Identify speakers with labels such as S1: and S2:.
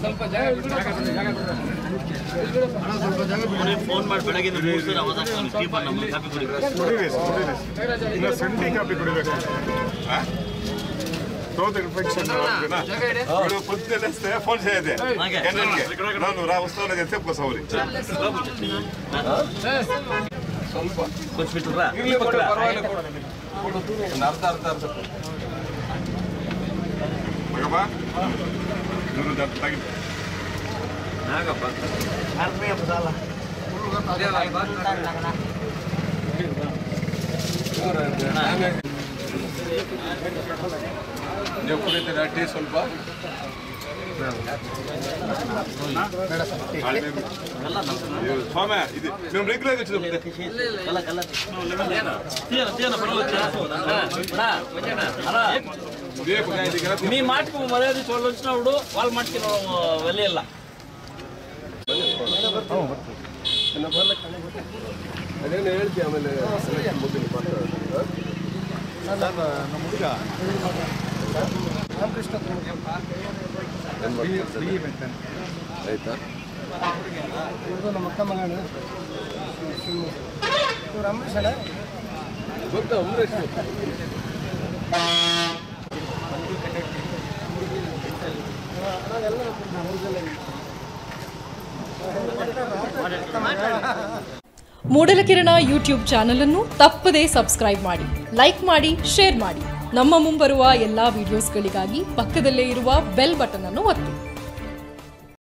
S1: phone ಮಾಡಿ ಬೆಳಗ್ಗೆ ಮೂರು ಸಲ ಅವಾಗ ಫೋನ್ ಕೀಪರ್ ನಮ್ಮ ಕಾಪಿ ಕುಡಿಬೇಕು
S2: ಕುಡಿರಿ ಕುಡಿರಿ ಇನ್ನು ಸಂಡಿ ಕಾಪಿ ಕುಡಿಬೇಕು ಥ್ರೋಟ್ ಇನ್ಫೆಕ್ಷನ್
S3: ఇప్పుడు పొద్దున్నే లేస్తే ఫోన్ చేయదే ఎన్నెందుకే నన్ను రా వస్తాను అని చెప్పు సౌరి
S1: కొంచెం ಬಿಟ್ರಾ
S3: అర్థ అర్థ అర్థ మగబా నువ్వు దాంట్లో తగి ಎప్పుಡೈತೆ ಟೀ ಸ್ವಲ್ಪ ಸ್ವಾಮಿ ಇದು మేము రెగ్యులర్ వచ్చింది
S1: ಕಲ್ಲ ಕಲ್ಲ తీయన తీయన పర్వాలేదు మీ మాటకు మర్యాద చూడలు వచ్చినప్పుడు వాళ్ళ మాటకి వెళ్ళేలా
S3: ಅದೇನು ಹೇಳ್ತಿ ಆಮೇಲೆ ಮೊದಲು ಆಯ್ತಾ ಗೊತ್ತಾ ಅಮರೇಶ್
S4: ಮೂಡಲಕಿರಣ ಯೂಟ್ಯೂಬ್ ಚಾನಲ್ ಅನ್ನು ತಪ್ಪದೇ ಸಬ್ಸ್ಕ್ರೈಬ್ ಮಾಡಿ ಲೈಕ್ ಮಾಡಿ ಶೇರ್ ಮಾಡಿ ನಮ್ಮ ಮುಂಬರುವ ಎಲ್ಲಾ ವಿಡಿಯೋಸ್ಗಳಿಗಾಗಿ ಪಕ್ಕದಲ್ಲೇ ಇರುವ ಬೆಲ್ ಬಟನ್ ಅನ್ನು ಒತ್ತಿ